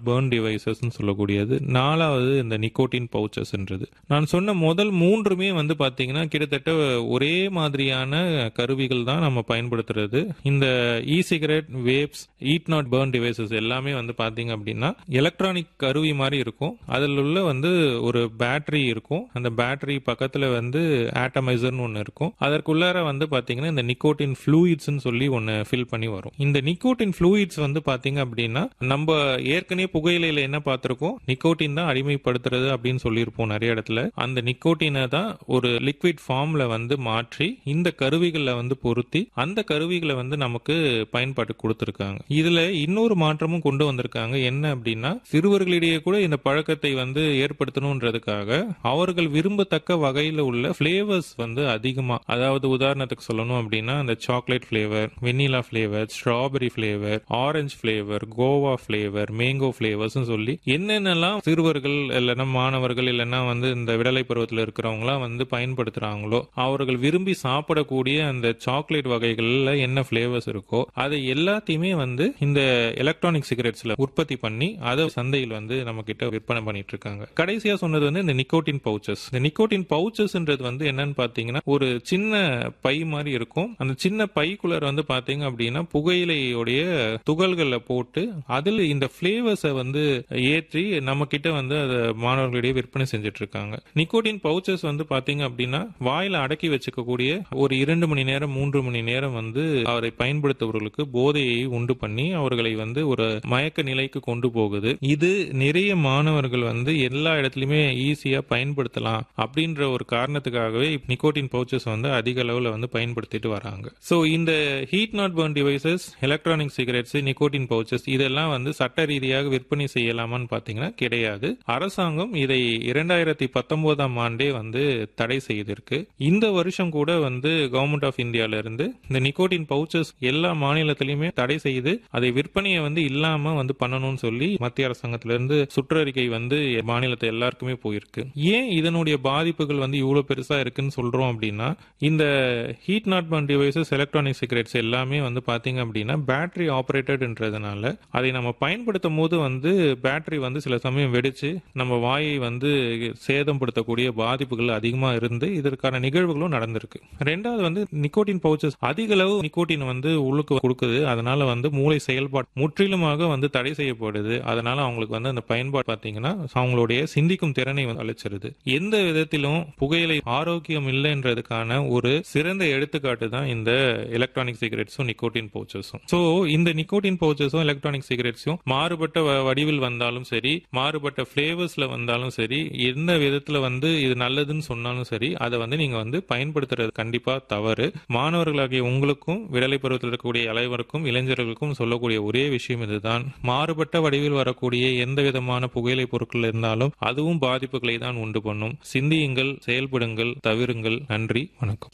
burn devices சொல்லக்கூடியது நாலாவது இந்த நிக்கோட்டின் பவுச்சஸ்ன்றது நான் சொன்ன முதல் மூன்றுமே வந்து பாத்தீங்கன்னா கிட்டத்தட்ட ஒரே மாதிரியான கருவிகள் தான் நம்ம பயன்படுத்துறது இந்த e cigarette vapes heat not burn devices எல்லாமே வந்து பாத்தீங்க அப்படின்னா எலக்ட்ரானிக் கருவி மாதிரி இருக்கும் அதில் உள்ள வந்து ஒரு பேட்டரி இருக்கும் அந்த பேட்டரி பக்கத்துல வந்து ஆட்டமைசர்னு ஒன்று இருக்கும் அதற்குள்ளார வந்து பாத்தீங்கன்னா இந்த நிக்கோட்டின் ஃப்ளூயிட்ஸ்னு சொல்லி ஒன்று ஃபில் பண்ணி வரும் இந்த நிக்கோட்டின் ஃப்ளூயிட்ஸ் வந்து பாத்தீங்க அப்படின்னா நம்ம ஏற்கனவே புகையிலையில என்ன பார்த்திருக்கோம் நிக்கோட்டின் தான் அடிமைப்படுத்துறது அப்படின்னு சொல்லியிருப்போம் நிறைய இடத்துல அந்த நிக்கோட்டினை தான் ஒரு லிக்விட் ஃபார்ம்ல வந்து மாற்றி இந்த கருவிகளை வந்து பொருத்தி அந்த கருவிகளை வந்து நமக்கு பயன்பாட்டு கொடுத்திருக்காங்க இதுல இன்னொரு மாற்றமும் கொண்டு வந்திருக்காங்க என்ன அப்படின்னா சிறுவர்களிடையே கூட இந்த பழக்கத்தை வந்து ஏற்படுத்தணுன்றதுக்காக அவர்கள் விரும்பத்தக்க வகையில உள்ள பிளேவர்ஸ் வந்து அதிகமா அதாவது உதாரணத்துக்கு சொல்லணும் அப்படின்னா அந்த chocolate flavour vanilla flavour strawberry flavour orange flavour guava flavour mango flavours சொல்லி என்னென்னலாம் சிறுவர்கள் இல்லைன்னா மாணவர்கள் இல்லைன்னா வந்து இந்த விடலை பருவத்தில் இருக்கிறவங்களாம் வந்து பயன்படுத்துறாங்களோ அவர்கள் விரும்பி சாப்பிடக்கூடிய அந்த சாக்லேட் வகைகள்ல என்ன பிளேவர்ஸ் இருக்கோ அதை எல்லாத்தையுமே வந்து இந்த எலக்ட்ரானிக் சிகரெட்ஸ்ல உற்பத்தி பண்ணி அதை சந்தையில் வந்து நம்ம கிட்ட விற்பனை பண்ணிட்டு இருக்காங்க கடைசியா சொன்னது வந்து இந்த நிக்கோட்டின் பவுச்சஸ் இந்த நிக்கோட்டின் பவுச்சஸ்ன்றது வந்து என்னன்னு பாத்தீங்கன்னா ஒரு சின்ன பை மாதிரி இருக்கும் அந்த சின்ன பைக்குள்ளர் வந்து பாத்தீங்க அப்படின்னா புகையிலையுடைய துகள்களை போட்டு அதில் இந்த பிளேவர்ஸை வந்து ஏற்றி நம்ம கிட்ட வந்து அதை மாணவர்களிடையே விற்பனை செஞ்சுட்டு இருக்காங்க நிக்கோட்டின் பவுச்சஸ் வந்து பாத்தீங்க அப்படின்னா வாயில அடக்கி வச்சுக்கக்கூடிய ஒரு இரண்டு மணி நேரம் மூன்று மணி நேரம் வந்து அவரை பயன்படுத்துபவர்களுக்கு போதையை உண்டு பண்ணி அவர்களை வந்து ஒரு மயக்க நிலைக்கு கொண்டு போகுது இது நிறைய மாணவர்கள் வந்து எல்லா இடத்துலயுமே ஈஸியா பயன்படுத்தலாம் அப்படின்ற ஒரு காரணத்துக்காகவே நிக்கோட்டின் பவுச்சஸ் வந்து அதிக அளவுல வந்து பயன்படுத்திட்டு வராங்க சோ இந்த heat not burn devices electronic cigarettes nicotine pouches இதெல்லாம் வந்து சட்ட ரீதியாக விற்பனை செய்யலாமான்னு பாத்தீங்கன்னா கிடையாது அரசாங்கம் இதை இரண்டாயிரத்தி பத்தொன்பதாம் ஆண்டே வந்து தடை செய்திருக்கு இந்த வருஷம் கூட வந்து கவர்மெண்ட் ஆஃப் இந்தியால இருந்து இந்த நிக்கோட்டின் பவுச்சஸ் எல்லா மாநிலத்திலயுமே தடை செய்து அதை விற்பனையை வந்து இல்லாம வந்து பண்ணணும்னு சொல்லி மத்திய அரசாங்கத்திலிருந்து சுற்றறிக்கை வந்து மாநிலத்தை எல்லாருக்குமே போயிருக்கு ஏன் இதனுடைய பாதிப்புகள் வந்து இவ்வளவு பெருசா இருக்குன்னு சொல்றோம் அப்படின்னா இந்த heat not burn devices electronic cigarettes எல்லாமே வந்து பாத்தீங்க அப்படின்னா பேட்டரி ஆபரேட்டட்ன்றதுனால அதை நம்ம பயன்படுத்தும் போது வந்து பேட்டரி வந்து சில சமயம் வெடிச்சு நம்ம வாயை வந்து சேதப்படுத்தக்கூடிய பாதிப்புகள் அதிகமா இருந்து இதற்கான நிகழ்வுகளும் நடந்திருக்கு ரெண்டாவது வந்து நிக்கோட்டின் பவுச்சஸ் அதிக அளவு நிக்கோட்டின் வந்து உள்ளுக்கு கொடுக்குது அதனால வந்து மூளை செயல்பாடு முற்றிலுமாக வந்து தடை செய்யப்படுது அதனால அவங்களுக்கு வந்து அந்த பயன்பாடு பாத்தீங்கன்னா அவங்களுடைய சிந்திக்கும் திறனை வந்து அழைச்சிருது எந்த விதத்திலும் புகையிலை ஆரோக்கியம் இல்லைன்றதுக்கான ஒரு சிறந்த எடுத்துக்காட்டு தான் இந்த எலக்ட்ரானிக் சிகரெட்ஸும் நிக்கோட்டின் பவுச்சஸும் சோ இந்த நிக்கோட்டின் பவுச்சஸும் எலக்ட்ரானிக் சிகரெட்ஸும் மாறுபட்ட வ- வடிவில் வந்தாலும் சரி மாறுபட்ட பிளேவர்ஸ்ல வந்தாலும் சரி எந்த விதத்துல வந்து இது நல்லதுன்னு சொன்னாலும் சரி அதை வந்து நீங்க வந்து பயன்படுத்துறது கண்டிப்பா தவறு மாணவர்களாகிய உங்களுக்கும் விடலை பருவத்தில் இருக்கக்கூடிய அனைவருக்கும் இளைஞர்களுக்கும் சொல்லக்கூடிய ஒரே விஷயம் இதுதான் மாறுபட்ட வடிவில் வரக்கூடிய எந்த விதமான புகையிலை பொருட்கள் இருந்தாலும் அதுவும் பாதிப்புகளை தான் உண்டு பண்ணும் சிந்தியுங்கள் செயல்படுங்கள் தவிருங்கள் நன்றி வணக்கம்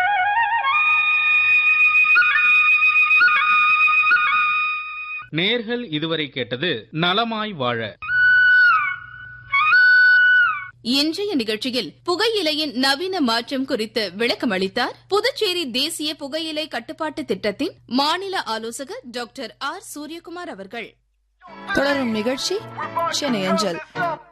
நேர்கள் இதுவரை கேட்டது நலமாய் வாழ இன்றைய நிகழ்ச்சியில் புகையிலையின் நவீன மாற்றம் குறித்து விளக்கம் அளித்தார் புதுச்சேரி தேசிய புகையிலை கட்டுப்பாட்டு திட்டத்தின் மாநில ஆலோசகர் டாக்டர் ஆர் சூரியகுமார் அவர்கள் தொடரும் நிகழ்ச்சி சென்னை அஞ்சல்